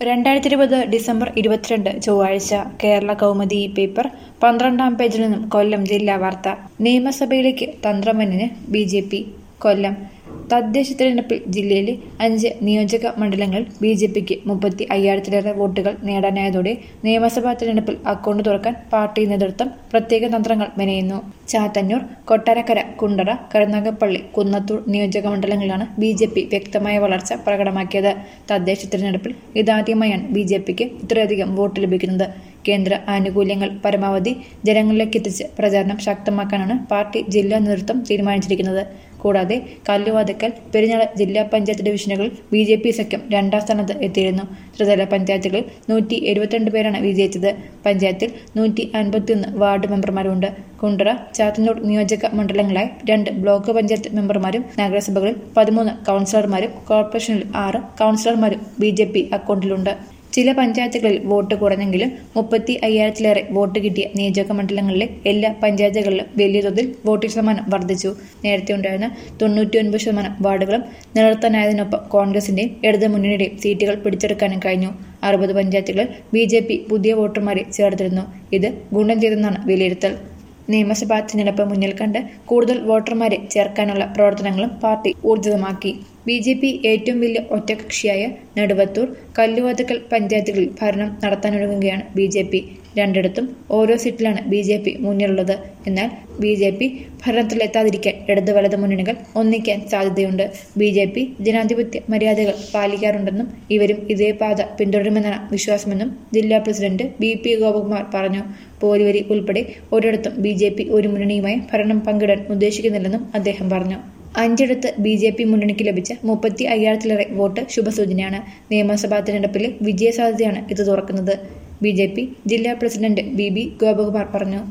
രണ്ടായിരത്തി ഇരുപത് ഡിസംബർ ഇരുപത്തിരണ്ട് ചൊവ്വാഴ്ച കേരള കൗമുദി ഈ പേപ്പർ പന്ത്രണ്ടാം പേജിൽ നിന്നും കൊല്ലം ജില്ലാ വാർത്ത നിയമസഭയിലേക്ക് തന്ത്രമന്നിന് ബി ജെ പി കൊല്ലം തദ്ദേശ തിരഞ്ഞെടുപ്പിൽ ജില്ലയിലെ അഞ്ച് നിയോജക മണ്ഡലങ്ങളിൽ ബി ജെ പിക്ക് മുപ്പത്തി അയ്യായിരത്തിലേറെ വോട്ടുകൾ നേടാനായതോടെ നിയമസഭാ തിരഞ്ഞെടുപ്പിൽ അക്കൗണ്ട് തുറക്കാൻ പാർട്ടി നേതൃത്വം പ്രത്യേക തന്ത്രങ്ങൾ മെനയുന്നു ചാത്തന്നൂർ കൊട്ടാരക്കര കുണ്ടറ കരുനാഗപ്പള്ളി കുന്നത്തൂർ നിയോജക മണ്ഡലങ്ങളിലാണ് ബി ജെ പി വ്യക്തമായ വളർച്ച പ്രകടമാക്കിയത് തദ്ദേശ തിരഞ്ഞെടുപ്പിൽ ഇതാദ്യമായാണ് ബി ജെ പിക്ക് ഇത്രയധികം വോട്ട് ലഭിക്കുന്നത് കേന്ദ്ര ആനുകൂല്യങ്ങൾ പരമാവധി ജനങ്ങളിലേക്ക് എത്തിച്ച് പ്രചാരണം ശക്തമാക്കാനാണ് പാർട്ടി ജില്ലാ നേതൃത്വം തീരുമാനിച്ചിരിക്കുന്നത് കൂടാതെ കല്ലുവാതക്കൽ പെരിഞ്ഞാള ജില്ലാ പഞ്ചായത്ത് ഡിവിഷനുകളിൽ ബി ജെ പി സഖ്യം രണ്ടാം സ്ഥാനത്ത് എത്തിയിരുന്നു ത്രിതല പഞ്ചായത്തുകളിൽ നൂറ്റി എഴുപത്തിരണ്ട് പേരാണ് വിജയിച്ചത് പഞ്ചായത്തിൽ നൂറ്റി അൻപത്തിയൊന്ന് വാർഡ് മെമ്പർമാരുണ്ട് കുണ്ടറ ചാത്തന്നൂർ നിയോജക മണ്ഡലങ്ങളായി രണ്ട് ബ്ലോക്ക് പഞ്ചായത്ത് മെമ്പർമാരും നഗരസഭകളിൽ പതിമൂന്ന് കൗൺസിലർമാരും കോർപ്പറേഷനിൽ ആറ് കൗൺസിലർമാരും ബി ജെ പി അക്കൗണ്ടിലുണ്ട് ചില പഞ്ചായത്തുകളിൽ വോട്ട് കുറഞ്ഞെങ്കിലും മുപ്പത്തി അയ്യായിരത്തിലേറെ വോട്ട് കിട്ടിയ നിയോജക മണ്ഡലങ്ങളിലെ എല്ലാ പഞ്ചായത്തുകളിലും വലിയ തോതിൽ വോട്ട് ശതമാനം വർദ്ധിച്ചു നേരത്തെ ഉണ്ടായിരുന്ന തൊണ്ണൂറ്റിയൊൻപത് ശതമാനം വാർഡുകളും നിലനിർത്താനായതിനൊപ്പം കോൺഗ്രസിന്റെയും ഇടതു മുന്നണിയുടെയും സീറ്റുകൾ പിടിച്ചെടുക്കാനും കഴിഞ്ഞു അറുപത് പഞ്ചായത്തുകളിൽ ബി ജെ പി പുതിയ വോട്ടർമാരെ ചേർത്തിരുന്നു ഇത് ഗുണം ചെയ്തെന്നാണ് വിലയിരുത്തൽ നിയമസഭാ തിരഞ്ഞെടുപ്പ് മുന്നിൽ കണ്ട് കൂടുതൽ വോട്ടർമാരെ ചേർക്കാനുള്ള പ്രവർത്തനങ്ങളും പാർട്ടി ഊർജിതമാക്കി ബി ജെ പി ഏറ്റവും വലിയ ഒറ്റകക്ഷിയായ നെടുവത്തൂർ കല്ലുവാതുക്കൽ പഞ്ചായത്തുകളിൽ ഭരണം നടത്താനൊരുങ്ങുകയാണ് ബി ജെ പി രണ്ടിടത്തും ഓരോ സീറ്റിലാണ് ബി ജെ പി മുന്നിലുള്ളത് എന്നാൽ ബി ജെ പി ഭരണത്തിലെത്താതിരിക്കാൻ ഇടതു വലത് മുന്നണികൾ ഒന്നിക്കാൻ സാധ്യതയുണ്ട് ബി ജെ പി ജനാധിപത്യ മര്യാദകൾ പാലിക്കാറുണ്ടെന്നും ഇവരും ഇതേ പാത പിന്തുടരുമെന്നാണ് വിശ്വാസമെന്നും ജില്ലാ പ്രസിഡന്റ് ബി പി ഗോപകുമാർ പറഞ്ഞു പോരുവരി ഉൾപ്പെടെ ഒരിടത്തും ബി ജെ പി ഒരു മുന്നണിയുമായി ഭരണം പങ്കിടാൻ ഉദ്ദേശിക്കുന്നില്ലെന്നും അദ്ദേഹം പറഞ്ഞു അഞ്ചിടത്ത് ബി ജെ പി മുന്നണിക്ക് ലഭിച്ച മുപ്പത്തി അയ്യായിരത്തിലേറെ വോട്ട് ശുഭസൂചനയാണ് നിയമസഭാ തിരഞ്ഞെടുപ്പിലെ വിജയസാധ്യതയാണ് ഇത് തുറക്കുന്നത് ബി ജെ പി ജില്ലാ പ്രസിഡന്റ് ബി ബി ഗോപകുമാർ പറഞ്ഞു